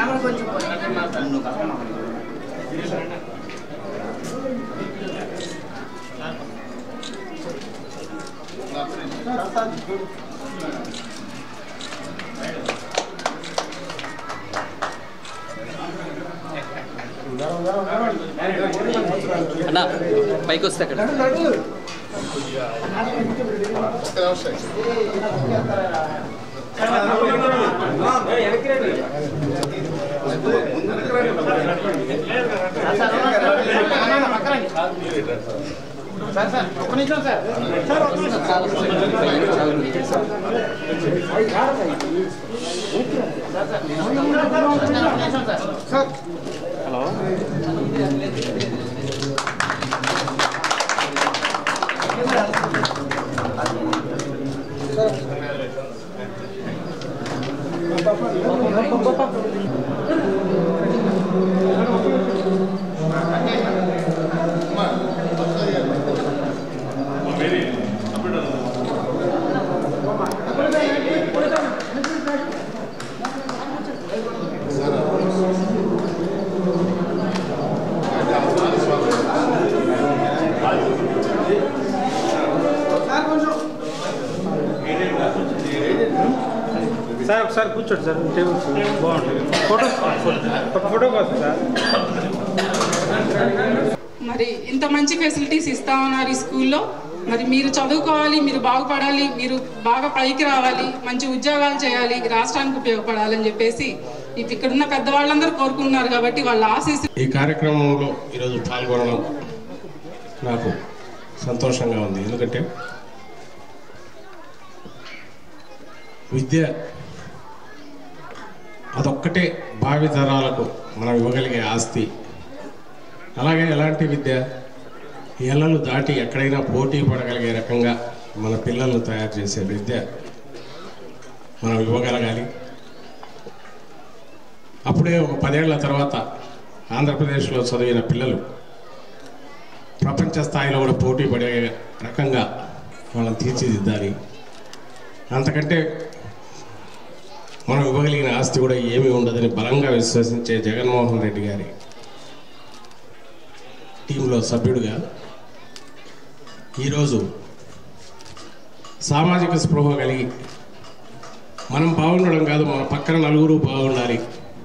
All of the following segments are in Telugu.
కెమెరా కొంచెం అన్న పైకి వస్తే అక్కడ సార్ సార్ ఒక్క నిమిషం సార్ సార్ ఒక్క నిమిషం సార్ సార్ ఒకసారి కూర్చోండి సార్ టేబుల్ బాగుంటుంది ఫోటో ఒక ఫోటో కోసం సార్ మరి ఇంత మంచి ఫెసిలిటీస్ ఇస్తా ఉన్నారు ఈ స్కూల్లో మరి మీరు చదువుకోవాలి మీరు బాగుపడాలి మీరు బాగా పైకి రావాలి మంచి ఉద్యోగాలు చేయాలి రాష్ట్రానికి ఉపయోగపడాలని చెప్పేసి ఇప్ ఇక్కడున్న పెద్దవాళ్ళందరూ కోరుకుంటున్నారు కాబట్టి వాళ్ళ ఆశీస్సు ఈ కార్యక్రమంలో ఈరోజు పాల్గొనడం నాకు సంతోషంగా ఉంది ఎందుకంటే విద్య అదొక్కటే భావి తరాలకు మనం ఇవ్వగలిగే ఆస్తి అలాగే ఎలాంటి విద్య ఎల్లలు దాటి ఎక్కడైనా పోటీ పడగలిగే రకంగా మన పిల్లలను తయారు చేసే విద్య మనం ఇవ్వగలగాలి అప్పుడే ఒక పదేళ్ల తర్వాత ఆంధ్రప్రదేశ్లో చదివిన పిల్లలు ప్రపంచ స్థాయిలో కూడా పోటీ పడే రకంగా వాళ్ళని తీర్చిదిద్దాలి అంతకంటే మనం ఇవ్వగలిగిన ఆస్తి కూడా ఏమీ ఉండదని బలంగా విశ్వసించే జగన్మోహన్ రెడ్డి గారి టీంలో సభ్యుడిగా ఈరోజు సామాజిక స్పృహ కలిగి మనం బాగుండడం కాదు మన పక్కన నలుగురు బాగుండాలి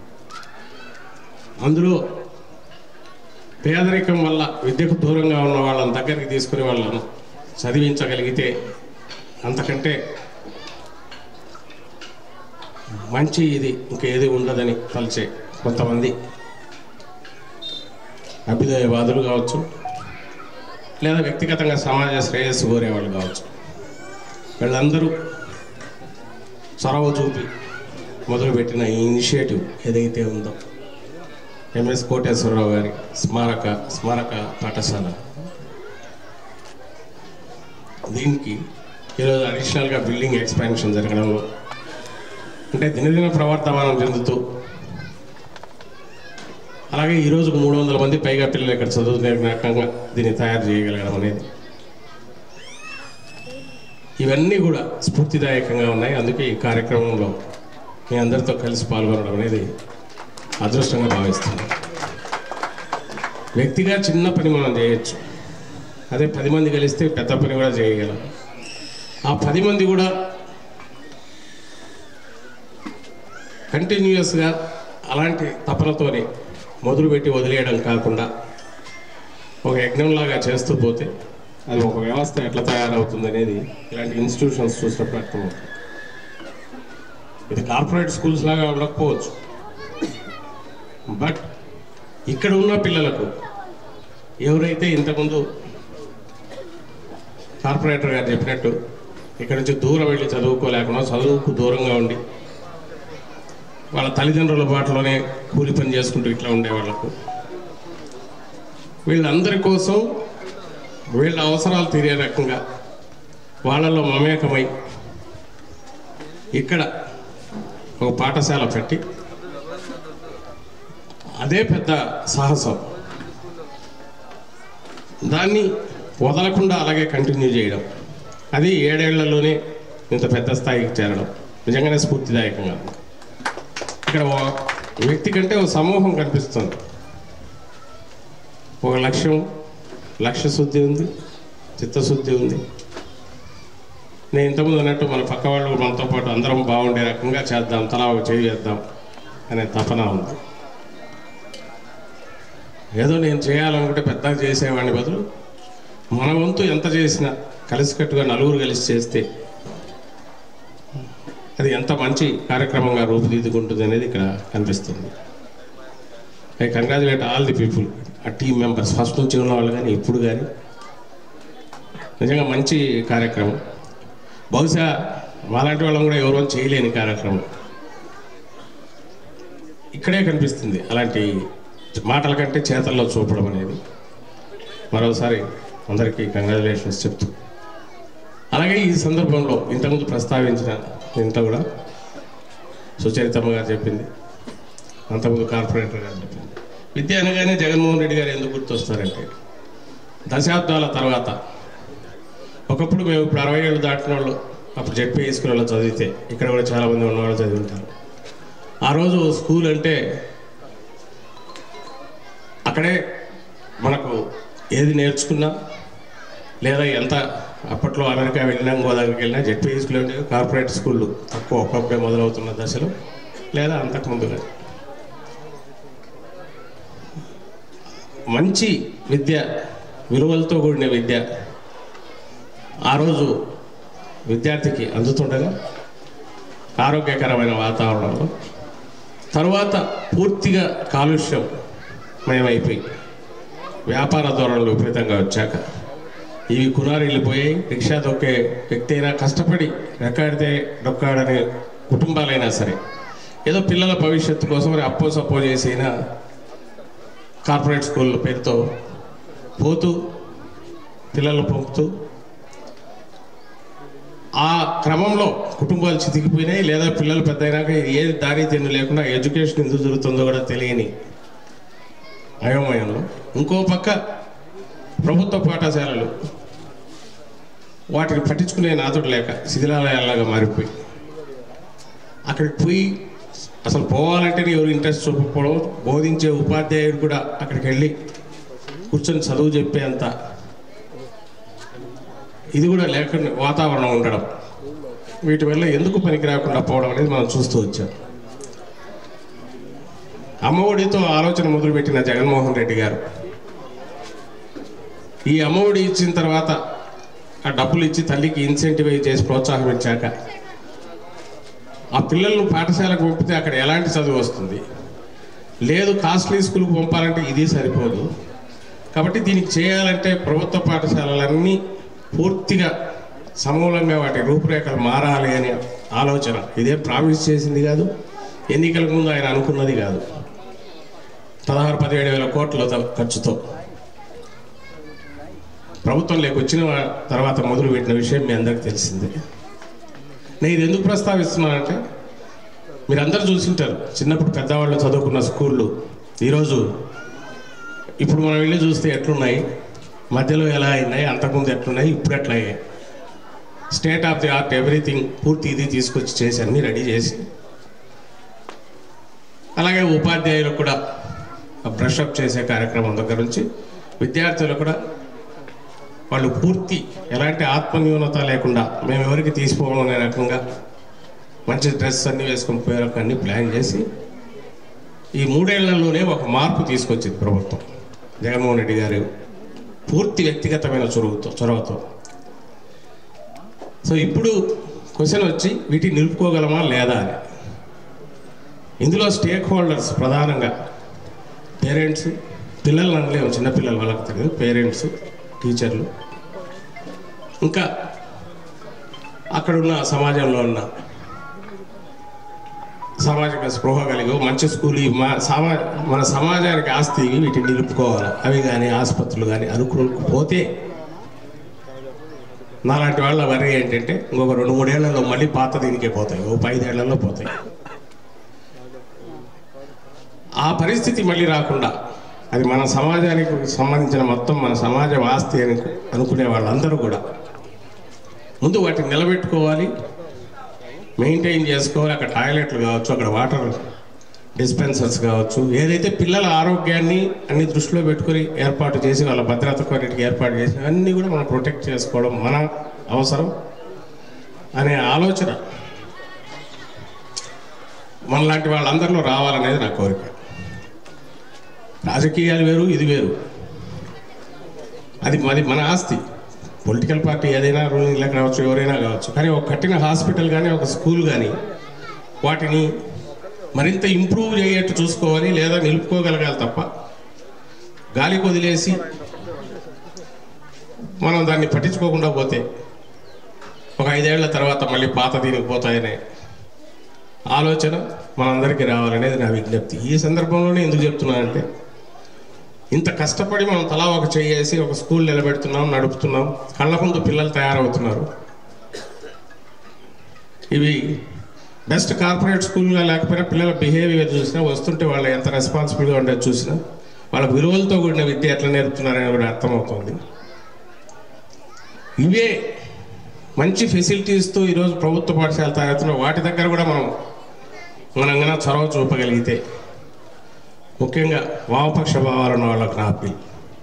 అందులో పేదరికం వల్ల విద్యకు దూరంగా ఉన్న వాళ్ళని దగ్గరికి తీసుకుని వాళ్ళను చదివించగలిగితే అంతకంటే మంచి ఇది ఇంకేది ఉండదని తలచే కొంతమంది అభ్యుదయవాదులు కావచ్చు లేదా వ్యక్తిగతంగా సమాజ శ్రేయస్సు కోరేవాళ్ళు కావచ్చు వీళ్ళందరూ చొరవ చూపి మొదలుపెట్టిన ఈ ఇనిషియేటివ్ ఏదైతే ఉందో ఎంఎస్ కోటేశ్వరరావు గారి స్మారక స్మారక పాఠశాల దీనికి ఈరోజు అడిషనల్గా బిల్డింగ్ ఎక్స్పాన్షన్ జరగడంలో అంటే దినదిన ప్రవర్తమానం చెందుతూ అలాగే ఈ రోజుకు మూడు వందల మంది పైగా పిల్లలు ఇక్కడ చదువుకునే రకంగా దీన్ని తయారు చేయగలగడం అనేది ఇవన్నీ కూడా స్ఫూర్తిదాయకంగా ఉన్నాయి అందుకే ఈ కార్యక్రమంలో మీ అందరితో కలిసి పాల్గొనడం అనేది అదృష్టంగా భావిస్తున్నాను వ్యక్తిగా చిన్న పని మనం చేయొచ్చు అదే పది మంది కలిస్తే పెద్ద పని కూడా చేయగలం ఆ పది మంది కూడా కంటిన్యూస్గా అలాంటి తపనతోనే మొదలుపెట్టి వదిలేయడం కాకుండా ఒక యజ్ఞంలాగా చేస్తూ పోతే అది ఒక వ్యవస్థ ఎట్లా తయారవుతుంది అనేది ఇలాంటి ఇన్స్టిట్యూషన్స్ చూసినప్పుడు అర్థమవుతుంది ఇది కార్పొరేట్ స్కూల్స్ లాగా ఉండకపోవచ్చు బట్ ఇక్కడ ఉన్న పిల్లలకు ఎవరైతే ఇంతకుముందు కార్పొరేటర్ గారు చెప్పినట్టు ఇక్కడ నుంచి దూరం వెళ్ళి చదువుకోలేకుండా చదువుకు దూరంగా ఉండి వాళ్ళ తల్లిదండ్రుల బాటలోనే కూలి పని చేసుకుంటూ ఇట్లా ఉండే వాళ్ళకు వీళ్ళందరి కోసం వీళ్ళ అవసరాలు తీరే రకంగా వాళ్ళలో మమేకమై ఇక్కడ ఒక పాఠశాల పెట్టి అదే పెద్ద సాహసం దాన్ని వదలకుండా అలాగే కంటిన్యూ చేయడం అది ఏడేళ్లలోనే ఇంత పెద్ద స్థాయికి చేరడం నిజంగానే స్ఫూర్తిదాయకంగా ఉంది ఇక్కడ ఓ- వ్యక్తి కంటే ఒక సమూహం కనిపిస్తుంది ఒక లక్ష్యం లక్ష్య శుద్ధి ఉంది చిత్తశుద్ధి ఉంది నేను ఇంతకుముందు అన్నట్టు మన పక్క వాళ్ళు మనతో పాటు అందరం బాగుండే రకంగా చేద్దాం తలా ఒక చేయి వేద్దాం అనే తపన ఉంది ఏదో నేను చేయాలనుకుంటే పెద్దగా చేసేవాడిని బదులు మన వంతు ఎంత చేసినా కలిసికట్టుగా నలుగురు కలిసి చేస్తే అది ఎంత మంచి కార్యక్రమంగా రూపుదిద్దుకుంటుంది అనేది ఇక్కడ కనిపిస్తుంది I congratulate all the people ఆ టీమ్ మెంబర్స్ ఫస్ట్ నుంచి ఉన్న వాళ్ళు కానీ ఇప్పుడు కానీ నిజంగా మంచి కార్యక్రమం బహుశా మాలాంటి వాళ్ళం కూడా ఎవరో చేయలేని కార్యక్రమం ఇక్కడే కనిపిస్తుంది అలాంటి మాటల కంటే చేతల్లో చూపడం అనేది మరోసారి అందరికీ కంగ్రాచులేషన్స్ చెప్తూ అలాగే ఈ సందర్భంలో ఇంతకుముందు ప్రస్తావించిన ఇంత కూడా సుచరితమ్మ గారు చెప్పింది అంతకుముందు కార్పొరేటర్ గారు చెప్పింది విద్య అనగానే జగన్మోహన్ రెడ్డి గారు ఎందుకు గుర్తొస్తారంటే దశాబ్దాల తర్వాత ఒకప్పుడు మేము ఇప్పుడు అరవై ఏళ్ళు దాటిన వాళ్ళు అప్పుడు జడ్పీ స్కూల్లో చదివితే ఇక్కడ కూడా చాలామంది ఉన్నవాళ్ళు చదివి ఉంటారు ఆ రోజు స్కూల్ అంటే అక్కడే మనకు ఏది నేర్చుకున్నా లేదా ఎంత అప్పట్లో అమెరికా వెళ్ళినా గోదావరికి వెళ్ళినా జెడ్పీ స్కూల్ ఉండేవి కార్పొరేట్ స్కూళ్ళు తక్కువ ఒక్కప్పుడే మొదలవుతున్న దశలో లేదా అంతకుముందు కానీ మంచి విద్య విలువలతో కూడిన విద్య ఆ రోజు విద్యార్థికి అందుతుండగా ఆరోగ్యకరమైన వాతావరణంలో తరువాత పూర్తిగా కాలుష్యం మయమైపోయి వ్యాపార ధోరణులు విపరీతంగా వచ్చాక ఇవి కునారు వెళ్ళిపోయాయి రిక్షా దొక్కే వ్యక్తి అయినా కష్టపడి రెక్కాడితే డొక్కాడనే కుటుంబాలైనా సరే ఏదో పిల్లల భవిష్యత్తు కోసం మరి అప్పో సప్పో చేసిన కార్పొరేట్ స్కూళ్ళ పేరుతో పోతూ పిల్లలు పంపుతూ ఆ క్రమంలో కుటుంబాలు చితికిపోయినాయి లేదా పిల్లలు పెద్ద అయినాక ఏ దారి తెన్ను లేకుండా ఎడ్యుకేషన్ ఎందుకు జరుగుతుందో కూడా తెలియని అయోమయంలో ఇంకో పక్క ప్రభుత్వ పాఠశాలలు వాటిని పట్టించుకునే నాతుడు లేక శిథిలాలయాలాగా మారిపోయి అక్కడికి పోయి అసలు పోవాలంటేనే ఎవరు ఇంట్రెస్ట్ చూపకపోవడం బోధించే ఉపాధ్యాయుడు కూడా అక్కడికి వెళ్ళి కూర్చొని చదువు చెప్పేంత ఇది కూడా లేకుండా వాతావరణం ఉండడం వీటి వల్ల ఎందుకు పనికి రాకుండా పోవడం అనేది మనం చూస్తూ వచ్చాం అమ్మఒడితో ఆలోచన మొదలుపెట్టిన జగన్మోహన్ రెడ్డి గారు ఈ అమ్మఒడి ఇచ్చిన తర్వాత ఆ డబ్బులు ఇచ్చి తల్లికి ఇన్సెంటివైజ్ చేసి ప్రోత్సాహం ఇచ్చాక ఆ పిల్లలను పాఠశాలకు పంపితే అక్కడ ఎలాంటి చదువు వస్తుంది లేదు కాస్ట్లీ స్కూల్కి పంపాలంటే ఇది సరిపోదు కాబట్టి దీనికి చేయాలంటే ప్రభుత్వ పాఠశాలలన్నీ పూర్తిగా సమూలంగా వాటి రూపురేఖలు మారాలి అనే ఆలోచన ఇదే ప్రామిస్ చేసింది కాదు ఎన్నికల ముందు ఆయన అనుకున్నది కాదు పదహారు పదిహేడు వేల కోట్ల ఖర్చుతో ప్రభుత్వంలోకి వచ్చిన తర్వాత మొదలుపెట్టిన విషయం మీ అందరికి తెలిసిందే నేను ఇది ఎందుకు ప్రస్తావిస్తున్నానంటే మీరందరూ చూసింటారు చిన్నప్పుడు పెద్దవాళ్ళు చదువుకున్న స్కూళ్ళు ఈరోజు ఇప్పుడు మనం వెళ్ళి చూస్తే ఎట్లున్నాయి మధ్యలో ఎలా అయినాయి అంతకుముందు ఎట్లున్నాయి ఇప్పుడు ఎట్లా అయ్యాయి state of the art everything పూర్తి ఇది తీసుకొచ్చి చేసి అన్నీ రెడీ చేసి అలాగే ఉపాధ్యాయులకు కూడా బ్రషప్ చేసే కార్యక్రమం దగ్గర నుంచి విద్యార్థులు కూడా వాళ్ళు పూర్తి ఎలాంటి ఆత్మన్యూనత లేకుండా మేము ఎవరికి తీసిపోవడం అనే రకంగా మంచి డ్రెస్ అన్ని వేసుకొని పోయే రకం అన్ని ప్లాన్ చేసి ఈ మూడేళ్లలోనే ఒక మార్పు తీసుకొచ్చింది ప్రభుత్వం జగన్మోహన్ రెడ్డి గారు పూర్తి వ్యక్తిగతమైన చొరవతో చొరవతో సో ఇప్పుడు క్వశ్చన్ వచ్చి వీటిని నిలుపుకోగలమా లేదా అని ఇందులో స్టేక్ హోల్డర్స్ ప్రధానంగా పేరెంట్స్ పిల్లలు అనలేము చిన్నపిల్లలు వాళ్ళకి తెలియదు పేరెంట్స్ టీచర్లు ఇంకా అక్కడున్న సమాజంలో ఉన్న సామాజిక స్పృహ కలిగి మంచి స్కూల్ ఈ మా సమా మన సమాజానికి ఆస్తి ఇవి, వీటిని నిలుపుకోవాలి అవి కానీ ఆసుపత్రులు కానీ అనుకోకపోతే నాలాంటి వాళ్ళ వరి ఏంటంటే ఇంకొక రెండు మూడేళ్లలో మళ్ళీ పాత దీనికే పోతాయి ఓ ఐదేళ్లలో పోతాయి ఆ పరిస్థితి మళ్ళీ రాకుండా అది మన సమాజానికి సంబంధించిన మొత్తం మన సమాజం ఆస్తి అని అనుకునే వాళ్ళందరూ కూడా ముందు వాటిని నిలబెట్టుకోవాలి మెయింటైన్ చేసుకోవాలి అక్కడ టాయిలెట్లు కావచ్చు అక్కడ వాటర్ డిస్పెన్సర్స్ కావచ్చు ఏదైతే పిల్లల ఆరోగ్యాన్ని అన్ని దృష్టిలో పెట్టుకొని ఏర్పాటు చేసి వాళ్ళ భద్రత కొన్నిటికి ఏర్పాటు చేసి అన్నీ కూడా మనం ప్రొటెక్ట్ చేసుకోవడం మన అవసరం అనే ఆలోచన మనలాంటి వాళ్ళందరిలో రావాలనేది నా కోరిక రాజకీయాలు వేరు ఇది వేరు అది మరి మన ఆస్తి పొలిటికల్ పార్టీ ఏదైనా రూలింగ్ లేక కావచ్చు ఎవరైనా కావచ్చు కానీ ఒక కట్టిన హాస్పిటల్ కానీ ఒక స్కూల్ కానీ వాటిని మరింత ఇంప్రూవ్ అయ్యేట్టు చూసుకోవాలి లేదా నిలుపుకోగలగాలి తప్ప గాలికి వదిలేసి మనం దాన్ని పట్టించుకోకుండా పోతే ఒక ఐదేళ్ల తర్వాత మళ్ళీ పాత దీనికి పోతాయనే ఆలోచన మనందరికీ రావాలనేది నా విజ్ఞప్తి ఈ సందర్భంలోనే ఎందుకు చెప్తున్నానంటే ఇంత కష్టపడి మనం తలా ఒక చేసి ఒక స్కూల్ నిలబెడుతున్నాం నడుపుతున్నాం కళ్ళ ముందు పిల్లలు తయారవుతున్నారు ఇవి బెస్ట్ కార్పొరేట్ స్కూల్గా లేకపోయినా పిల్లల బిహేవియర్ చూసినా వస్తుంటే వాళ్ళు ఎంత రెస్పాన్సిబుల్గా ఉండేది చూసినా వాళ్ళ విలువలతో కూడిన విద్య ఎట్లా నేర్పుతున్నారని కూడా అర్థమవుతుంది ఇవే మంచి ఫెసిలిటీస్తో ఈరోజు ప్రభుత్వ పాఠశాల తయారుతున్న వాటి దగ్గర కూడా మనం మనం కన్నా చొరవ చూపగలిగితే ముఖ్యంగా వామపక్ష భావాలు ఉన్న వాళ్ళకి నా అప్పీల్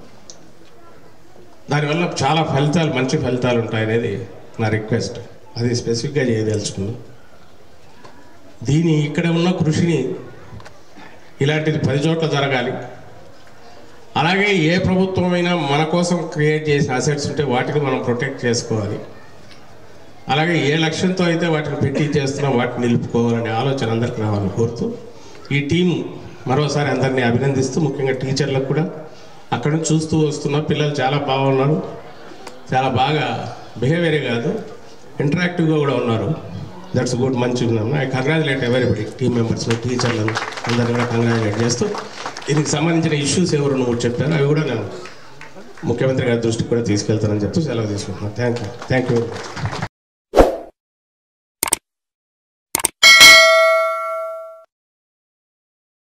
దానివల్ల చాలా ఫలితాలు మంచి ఫలితాలు ఉంటాయనేది నా రిక్వెస్ట్ అది స్పెసిఫిక్గా చేయదలుచుకున్నాను దీని ఇక్కడ ఉన్న కృషిని ఇలాంటిది పది చోట్ల జరగాలి అలాగే ఏ ప్రభుత్వమైనా మన కోసం క్రియేట్ చేసిన అసెట్స్ ఉంటే వాటిని మనం ప్రొటెక్ట్ చేసుకోవాలి అలాగే ఏ లక్ష్యంతో అయితే వాటిని పెట్టి చేస్తున్నాం వాటిని నిలుపుకోవాలనే ఆలోచన అందరికి రావాలని కోరుతూ ఈ టీం మరోసారి అందరినీ అభినందిస్తూ ముఖ్యంగా టీచర్లకు కూడా అక్కడ నుంచి చూస్తూ వస్తున్న పిల్లలు చాలా బాగున్నారు చాలా బాగా బిహేవియరే కాదు ఇంటరాక్టివ్గా కూడా ఉన్నారు దట్స్ గుడ్ మంచి I congratulate everybody team members టీచర్లను అందరినీ కూడా కంగ్రాచులేట్ చేస్తూ దీనికి సంబంధించిన ఇష్యూస్ ఎవరు నువ్వు చెప్పారు అవి కూడా నేను ముఖ్యమంత్రి గారి దృష్టికి కూడా తీసుకెళ్తానని చెప్తూ సెలవు తీసుకుంటున్నాను thank you thank you very much